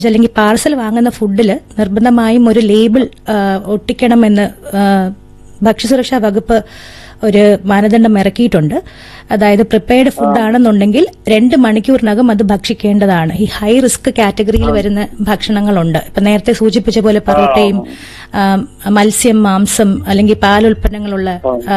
അല്ലെങ്കിൽ പാർസൽ വാങ്ങുന്ന ഫുഡിൽ നിർബന്ധമായും ഒരു ലേബിൾ ആ, ഒട്ടിക്കണമെന്ന് ആ, ഭക്ഷ്യസുരക്ഷാ വകുപ്പ് ഒരു മാനദണ്ഡം ഇറക്കിയിട്ടുണ്ട് അതായത് പ്രിപ്പയർഡ് ഫുഡ് ആണെന്നുണ്ടെങ്കിൽ രണ്ട് മണിക്കൂറിനകം അത് ഭക്ഷിക്കേണ്ടതാണ് ഈ ഹൈ റിസ്ക് കാറ്റഗറിയിൽ വരുന്ന ഭക്ഷണങ്ങളുണ്ട് ഇപ്പൊ നേരത്തെ സൂചിപ്പിച്ച പോലെ പൊറോട്ടയും ആ, മത്സ്യം മാംസം അല്ലെങ്കിൽ പാലുൽപ്പന്നങ്ങളുള്ള ആ,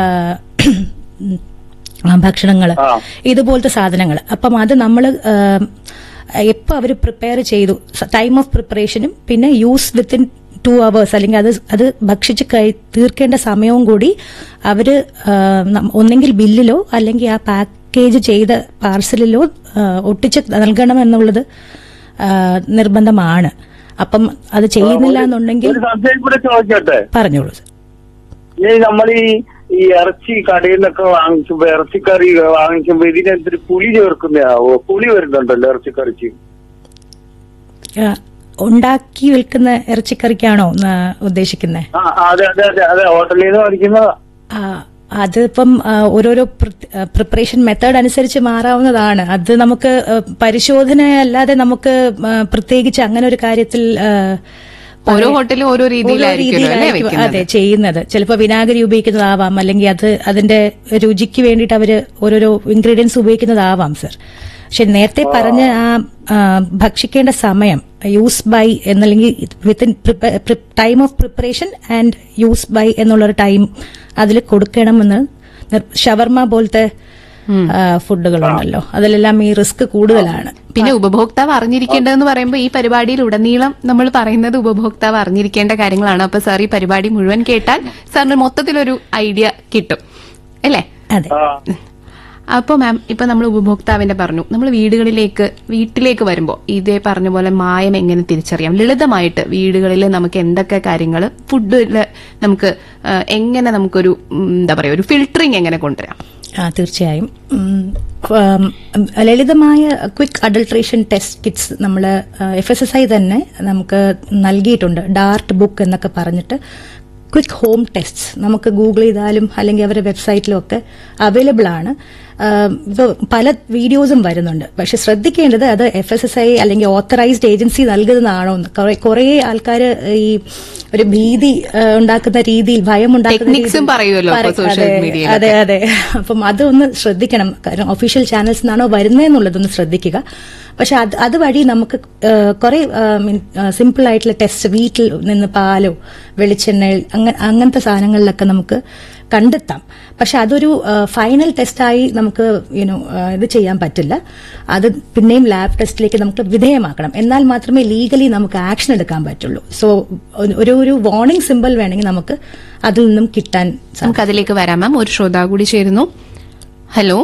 ആ, ഭക്ഷണങ്ങള് ആ. ഇതുപോലത്തെ സാധനങ്ങൾ അപ്പം അത് നമ്മൾ എപ്പോൾ അവർ പ്രിപ്പയർ ചെയ്തു ടൈം ഓഫ് പ്രിപ്പറേഷനും പിന്നെ യൂസ് വിത്തിൻ ടു അവേഴ്സ് അല്ലെങ്കിൽ അത് അത് ഭക്ഷിച്ച് കഴി തീർക്കേണ്ട സമയവും കൂടി അവർ ഒന്നെങ്കിൽ ബില്ലിലോ അല്ലെങ്കിൽ ആ പാക്കേജ് ചെയ്ത പാർസലിലോ ഒട്ടിച്ച് നൽകണമെന്നുള്ളത് ആ, നിർബന്ധമാണ് അപ്പം അത് ചെയ്യുന്നില്ല എന്നുണ്ടെങ്കിൽ ഒരു സംശയം കൂടെ ചോദിച്ചോട്ടെ പറഞ്ഞോളൂ സർ. ഈ നമ്മൾ ഈ ഈ ഇറച്ചി കടയിൽ നിന്നൊക്കെ വാങ്ങിക്കുമ്പോ ഇറച്ചിക്കറി വാങ്ങിക്കുമ്പോ ഇതിനെന്തൊരു പുളി ചേർക്കുന്നതാവോ പുളി വരുന്നുണ്ടല്ലോ ഇറച്ചിക്കറിക്ക് ആ, ഉണ്ടാക്കി വിൽക്കുന്ന ഇറച്ചിക്കറിക്കാണോ ഉദ്ദേശിക്കുന്നത് ആ ആ, അതെ അതെ അതെ അതെ ഹോട്ടലിൽ നിന്ന് മേടിക്കുന്നതാ ആ, അതിപ്പം ആ, ഓരോരോ പ്രിപ്പറേഷൻ മെത്തേഡ് അനുസരിച്ച് മാറാവുന്നതാണ് അത് നമുക്ക് ആ, പരിശോധന അല്ലാതെ നമുക്ക് ആ, പ്രത്യേകിച്ച് അങ്ങനെ ഒരു കാര്യത്തിൽ ആ, ഓരോ ഹോട്ടലും ഓരോ രീതിയിലായിരിക്കുമല്ലോ അല്ലേ രീതിയിലായിരിക്കും, വെക്കുന്നത് അതെ ചെയ്യുന്നത് ചിലപ്പോൾ വിനാഗിരി ഉപയോഗിക്കുന്നതാവാം അല്ലെങ്കിൽ അത് അതിന്റെ രുചിക്ക് വേണ്ടിയിട്ട് അവര് ഓരോരോ ഇൻഗ്രീഡിയൻസ് ഉപയോഗിക്കുന്നതാവാം സർ പക്ഷെ നേരത്തെ പറഞ്ഞ ആ ആ, ഭക്ഷിക്കേണ്ട സമയം യൂസ് ബൈ എന്നല്ലെങ്കിൽ within time of preparation and use by എന്നുള്ളൊരു ടൈം അതിൽ കൊടുക്കണമെന്ന് നിർ- ഷവർമ പോലത്തെ ആ, ഫുഡുകളുണ്ടല്ലോ അതിലെല്ലാം ഈ റിസ്ക് കൂടുതലാണ് പിന്നെ ഉപഭോക്താവ് അറിഞ്ഞിരിക്കേണ്ടതെന്ന് പറയുമ്പോൾ ഈ പരിപാടിയിൽ ഉടനീളം നമ്മൾ പറയുന്നത് ഉപഭോക്താവ് അറിഞ്ഞിരിക്കേണ്ട കാര്യങ്ങളാണ് അപ്പൊ സാർ ഈ പരിപാടി മുഴുവൻ കേട്ടാൽ സാറിന് മൊത്തത്തിലൊരു ഐഡിയ കിട്ടും അല്ലേ അതെ ആ അപ്പോൾ മാം ഇപ്പൊ നമ്മൾ ഉപഭോക്താവിന്റെ പറഞ്ഞു നമ്മൾ വീടുകളിലേക്ക് വീട്ടിലേക്ക് വരുമ്പോൾ ഇതേ പറഞ്ഞ പോലെ മായം എങ്ങനെ തിരിച്ചറിയാം ലളിതമായിട്ട് വീടുകളിൽ നമുക്ക് എന്തൊക്കെ കാര്യങ്ങൾ ഫുഡിൽ നമുക്ക് ആ, എങ്ങനെ നമുക്കൊരു ഉം, എന്താ പറയാ ഒരു ഫിൽട്ടറിങ് എങ്ങനെ കൊണ്ടുവരാം ആ തീർച്ചയായും ഉം, ഉം, ലളിതമായ ക്വിക്ക് അഡൾട്രേഷൻ ടെസ്റ്റ് കിറ്റ്സ് നമ്മൾ എഫ് എസ് എസ് ഐ തന്നെ നമുക്ക് നൽകിയിട്ടുണ്ട് ഡാർട്ട് ബുക്ക് എന്നൊക്കെ പറഞ്ഞിട്ട് ക്വിക്ക് ഹോം ടെസ്റ്റ് നമുക്ക് ഗൂഗിൾ ചെയ്താലും അല്ലെങ്കിൽ അവരുടെ വെബ്സൈറ്റിലും ഒക്കെ അവൈലബിൾ ആണ് ഇപ്പോൾ പല വീഡിയോസും വരുന്നുണ്ട് പക്ഷെ ശ്രദ്ധിക്കേണ്ടത് അത് എഫ് എസ് എസ് ഐ അല്ലെങ്കിൽ ഓത്തറൈസ്ഡ് ഏജൻസി നൽകുന്നതാണോ എന്ന് കുറെ- കുറേ ആൾക്കാർ ഈ ഒരു ഭീതി ആ, ഉണ്ടാക്കുന്ന രീതിയിൽ ഭയം ഉണ്ടാക്കുന്ന Techniques ഉം പറയുമല്ലോ ഇപ്പൊ പറ- social അതെ, media യിലൊക്കെ. അതെ അതെ അപ്പം അതൊന്ന് ശ്രദ്ധിക്കണം കാരണം ഒഫീഷ്യൽ ചാനൽസ് നിന്നാണോ വരുന്നതെന്നുള്ളതൊന്ന് ശ്രദ്ധിക്കുക പക്ഷെ അത് അതുവഴി നമുക്ക് കുറെ സിമ്പിൾ ആയിട്ടുള്ള ടെസ്റ്റ് വീട്ടിൽ നിന്ന് പാലോ വെളിച്ചെണ്ണ അങ്ങ- അങ്ങനത്തെ സാധനങ്ങളിലൊക്കെ നമുക്ക് കണ്ടെത്താം പക്ഷെ അതൊരു ഫൈനൽ ടെസ്റ്റായി നമുക്ക് യുനോ ഇത് ചെയ്യാൻ പറ്റില്ല അത് പിന്നെയും ലാബ് ടെസ്റ്റിലേക്ക് നമുക്ക് വിധേയമാക്കണം എന്നാൽ മാത്രമേ ലീഗലി നമുക്ക് ആക്ഷൻ എടുക്കാൻ പറ്റുള്ളൂ സോ ഒരു ഒരു വാർണിംഗ് സിമ്പിൾ വേണമെങ്കിൽ നമുക്ക് അതിൽ നിന്നും കിട്ടാൻ സാധിക്കും നമുക്ക് അതിലേക്ക് വരാം മാം ഒരു ശ്രോതാവ് കൂടി ചേരുന്നു ഹലോ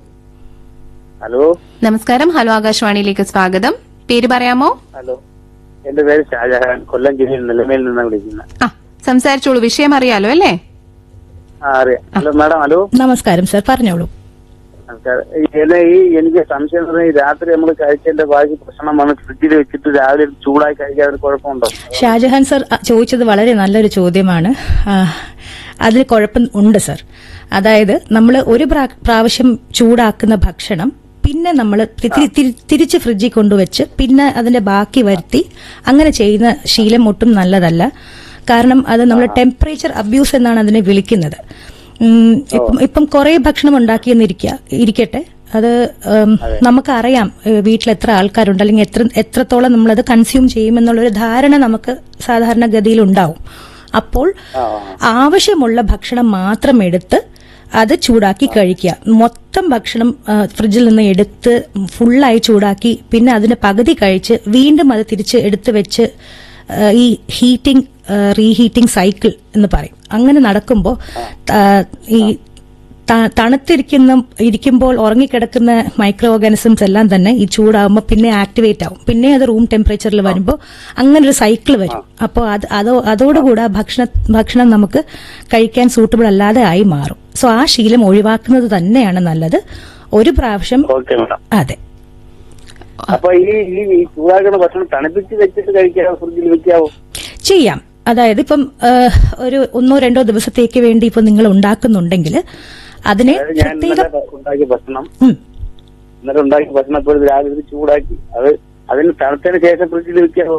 ഹലോ നമസ്കാരം ഹലോ ആകാശവാണിയിലേക്ക് സ്വാഗതം പേര് പറയാമോ ഹലോ എന്റെ പേര് ഷാജഹാൻ കൊല്ലം ജില്ലയിൽ നിലമേൽ നിന്നാണ് വിളിക്കുന്നത് ആ സംസാരിച്ചോളൂ വിഷയം അറിയാലോ അല്ലേ ആ അറിയാം ഹലോ മാഡം ഹലോ നമസ്കാരം സർ പറഞ്ഞോളൂ നമസ്കാരം ഈ എന്നെ ഈ എനിക്ക് സംശയം എന്ന് പറഞ്ഞാൽ ഈ രാത്രി നമ്മൾ കഴിച്ചതിന്റെ ബാക്കി ഭക്ഷണം വന്ന് ഫ്രിഡ്ജിൽ വെച്ചിട്ട് രാവിലെ ചൂടായി കഴിക്കാൻ ഒരു കുഴപ്പമുണ്ടോ ഷാജഹാൻ സർ അ, ചോദിച്ചത് വളരെ നല്ലൊരു ചോദ്യമാണ് ആ, അതിൽ കുഴപ്പം ഉണ്ട് സർ അതായത് നമ്മൾ ഒരു പ്രാ- പ്രാവശ്യം ചൂടാക്കുന്ന ഭക്ഷണം പിന്നെ നമ്മൾ തിരിച്ച് ഫ്രിഡ്ജിൽ കൊണ്ടുവച്ച് പിന്നെ അതിന്റെ ബാക്കി വരുത്തി അങ്ങനെ ചെയ്യുന്ന ശീലം ഒട്ടും നല്ലതല്ല കാരണം അത് നമ്മൾ ടെമ്പറേച്ചർ അബ്യൂസ് എന്നാണ് അതിനെ വിളിക്കുന്നത് ഉം, ഇപ്പം ഇപ്പം കുറെ ഭക്ഷണം ഉണ്ടാക്കിയെന്നിരിക്കുക ഇരിക്കട്ടെ അത് ഉം, നമുക്കറിയാം ഏഹ്, വീട്ടിൽ എത്ര ആൾക്കാരുണ്ട് അല്ലെങ്കിൽ എത്ര എത്രത്തോളം നമ്മളത് കൺസ്യൂം ചെയ്യുമെന്നുള്ളൊരു ധാരണ നമുക്ക് സാധാരണഗതിയിൽ ഉണ്ടാവും അപ്പോൾ ആവശ്യമുള്ള ഭക്ഷണം മാത്രം എടുത്ത് അത് ചൂടാക്കി കഴിക്കുക മൊത്തം ഭക്ഷണം ആ, ഫ്രിഡ്ജിൽ നിന്ന് എടുത്ത് ഫുള്ളായി ചൂടാക്കി പിന്നെ അതിന് പകുതി കഴിച്ച് വീണ്ടും അത് തിരിച്ച് എടുത്ത് വെച്ച് ആ, ഈ ഹീറ്റിംഗ് റീഹീറ്റിംഗ് സൈക്കിൾ എന്ന് പറയും അങ്ങനെ നടക്കുമ്പോൾ ഈ ത- തണുത്തിരിക്കുന്ന ഇരിക്കുമ്പോൾ ഉറങ്ങിക്കിടക്കുന്ന മൈക്രോ ഓർഗാനിസംസ് എല്ലാം തന്നെ ഈ ചൂടാകുമ്പോൾ പിന്നെ ആക്ടിവേറ്റ് ആവും പിന്നെ അത് റൂം ടെമ്പറേച്ചറിൽ വരുമ്പോൾ അങ്ങനെ ഒരു സൈക്കിൾ വരും അപ്പോൾ അത് അതോ അതോടുകൂടെ ആ ഭക്ഷണ ഭക്ഷണം നമുക്ക് കഴിക്കാൻ സൂട്ടബിൾ അല്ലാതെ ആയി മാറും സോ ആ ശീലം ഒഴിവാക്കുന്നത് തന്നെയാണ് നല്ലത് ഒരു പ്രാവശ്യം ഓക്കെ മാഡം അതെ അപ്പൊ ഈ ഈ ഈ ചൂടാക്കുന്ന ഭക്ഷണം തണുപ്പിച്ച് വെച്ചിട്ട് കഴിക്കാവോ ഫ്രിഡ്ജിൽ വെക്കാവോ ചെയ്യാം അതായത് ഇപ്പം ആ, ഒരു ഒന്നോ രണ്ടോ ദിവസത്തേക്ക് വേണ്ടി ഇപ്പം നിങ്ങൾ ഉണ്ടാക്കുന്നുണ്ടെങ്കിൽ അതിനെ അതായത് ഞാൻ പ്രത്യേകം ഇന്നലെ ഉണ്ടാക്കിയ ഭക്ഷണം ഉം, ഇന്നലെ ഉണ്ടാക്കിയ ഭക്ഷണം ഇപ്പോൾ രാവിലെ ഇത് ചൂടാക്കി അത് അതിന് തണുത്തതിന് ശേഷം ഫ്രിഡ്ജിൽ വെക്കാൻ